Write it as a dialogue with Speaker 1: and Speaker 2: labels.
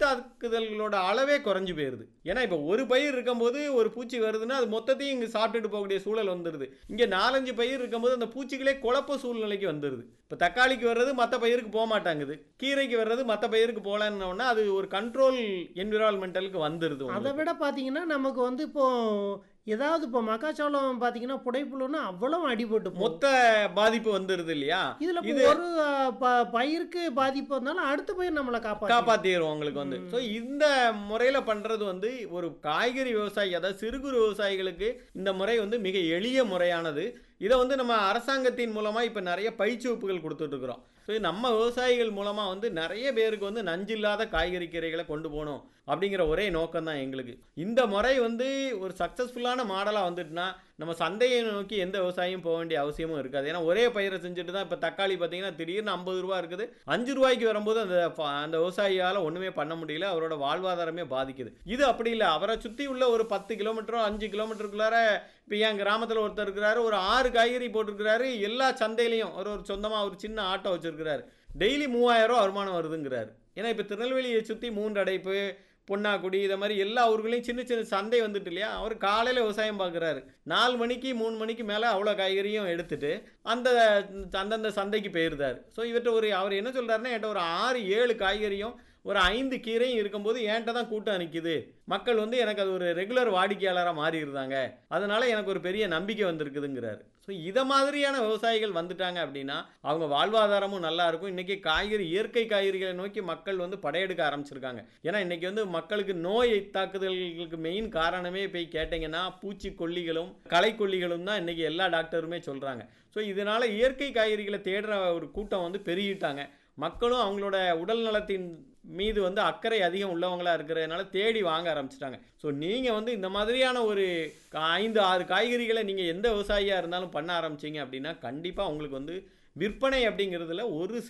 Speaker 1: தாக்குதல்களோட அளவே குறைஞ்சு போயிருது ஏன்னா இப்போ ஒரு பயிர் இருக்கும்போது ஒரு பூச்சி வருதுன்னா அது மொத்தத்தையும் இங்கே சாப்பிட்டுட்டு போகக்கூடிய சூழல் வந்துடுது இங்கே நாலஞ்சு பயிர் இருக்கும்போது அந்த பூச்சிகளே குழப்ப சூழ்நிலைக்கு வந்துடுது இப்போ தக்காளிக்கு வர்றது மற்ற பயிருக்கு போக மாட்டாங்குது கீரைக்கு வர்றது மற்ற பயிருக்கு போகலன்னொன்னா அது ஒரு கண்ட்ரோல் என்விரான்மெண்டலுக்கு வந்துடுது
Speaker 2: அதை
Speaker 1: உங்களுக்கு.
Speaker 2: விட பார்த்தீங்கன்னா நமக்கு வந்து இப்போ ஏதாவது இப்போ மக்காச்சோளம் பார்த்தீங்கன்னா புடைப்புலன்னா அவ்வளவு அடிபட்டு போகும்
Speaker 1: மொத்த பாதிப்பு வந்துடுது இல்லையா
Speaker 2: இதுல இப்போ
Speaker 1: இது-
Speaker 2: ஒரு அஹ், ப- பயிருக்கு பாதிப்பு வந்தாலும் அடுத்த பயிர் நம்மளை காப்பாற்று
Speaker 1: காப்பாத்திரும் உங்களுக்கு வந்து ஸோ இந்த முறையில் பண்றது வந்து ஒரு காய்கறி விவசாயி அதாவது சிறு குறு விவசாயிகளுக்கு இந்த முறை வந்து மிக எளிய முறையானது இதை வந்து நம்ம அரசாங்கத்தின் மூலமா இப்போ நிறைய பயிற்சி வகுப்புகள் கொடுத்துட்டு இருக்கிறோம் ஸோ நம்ம விவசாயிகள் மூலமா வந்து நிறைய பேருக்கு வந்து நஞ்சில்லாத காய்கறி கீரைகளை கொண்டு போகணும் அப்படிங்கிற ஒரே நோக்கம் தான் எங்களுக்கு இந்த முறை வந்து ஒரு சக்ஸஸ்ஃபுல்லான மாடலாக வந்துட்டுனா நம்ம சந்தையை நோக்கி எந்த விவசாயியும் போக வேண்டிய அவசியமும் இருக்காது ஏன்னா ஒரே பயிரை செஞ்சுட்டு தான் இப்போ தக்காளி பார்த்தீங்கன்னா திடீர்னு ஐம்பது ரூபா இருக்குது அஞ்சு ரூபாய்க்கு வரும்போது அந்த ப- அந்த விவசாயியால் ஒன்றுமே பண்ண முடியல அவரோட வாழ்வாதாரமே பாதிக்குது இது அப்படி இல்லை அவரை சுற்றி உள்ள ஒரு பத்து கிலோமீட்டரோ அஞ்சு கிலோமீட்டருக்குள்ளார இப்போ என் கிராமத்தில் ஒருத்தர் இருக்கிறாரு ஒரு ஆறு காய்கறி போட்டிருக்கிறாரு எல்லா சந்தையிலையும் ஒரு ஒரு சொந்தமாக ஒரு சின்ன ஆட்டோ வச்சிருக்கிறாரு டெய்லி மூவாயிரம் ரூபா வருமானம் வருதுங்கிறாரு ஏன்னா இப்போ திருநெல்வேலியை சுற்றி மூன்று அடைப்பு பொன்னாக்குடி இதை மாதிரி எல்லா ஊர்களையும் சின்ன சின்ன சந்தை வந்துட்டு இல்லையா அவர் காலையில் விவசாயம் பார்க்குறாரு நாலு மணிக்கு மூணு மணிக்கு மேலே அவ்வளோ காய்கறியும் எடுத்துட்டு அந்த அந்தந்த சந்தைக்கு போயிருந்தார் ஸோ இவர்கிட்ட ஒரு அவர் என்ன சொல்கிறாருன்னா என்கிட்ட ஒரு ஆறு ஏழு காய்கறியும் ஒரு ஐந்து கீரையும் இருக்கும்போது என்கிட்ட தான் கூட்டம் நிற்கிது மக்கள் வந்து எனக்கு அது ஒரு ரெகுலர் வாடிக்கையாளராக மாறி இருந்தாங்க அதனால எனக்கு ஒரு பெரிய நம்பிக்கை வந்திருக்குதுங்கிறாரு ஸோ இதை மாதிரியான விவசாயிகள் வந்துட்டாங்க அப்படின்னா அவங்க வாழ்வாதாரமும் நல்லா இருக்கும் இன்னைக்கு காய்கறி இயற்கை காய்கறிகளை நோக்கி மக்கள் வந்து படையெடுக்க ஆரம்பிச்சிருக்காங்க ஏன்னா இன்னைக்கு வந்து மக்களுக்கு நோய் தாக்குதல்களுக்கு மெயின் காரணமே போய் கேட்டிங்கன்னா பூச்சிக்கொல்லிகளும் களைக்கொல்லிகளும் தான் இன்னைக்கு எல்லா டாக்டருமே சொல்றாங்க ஸோ இதனால இயற்கை காய்கறிகளை தேடுற ஒரு கூட்டம் வந்து பெருகிட்டாங்க மக்களும் அவங்களோட உடல் நலத்தின் மீது வந்து அக்கறை அதிகம் உள்ளவங்களா இருக்கிறதுனால தேடி வாங்க ஆரம்பிச்சிட்டாங்க ஸோ நீங்கள் வந்து இந்த மாதிரியான ஒரு கா- ஐந்து ஆறு காய்கறிகளை நீங்கள் எந்த விவசாயியாக இருந்தாலும் பண்ண ஆரம்பிச்சீங்க அப்படின்னா கண்டிப்பாக உங்களுக்கு வந்து விற்பனை அப்படிங்கிறதுல ஒரு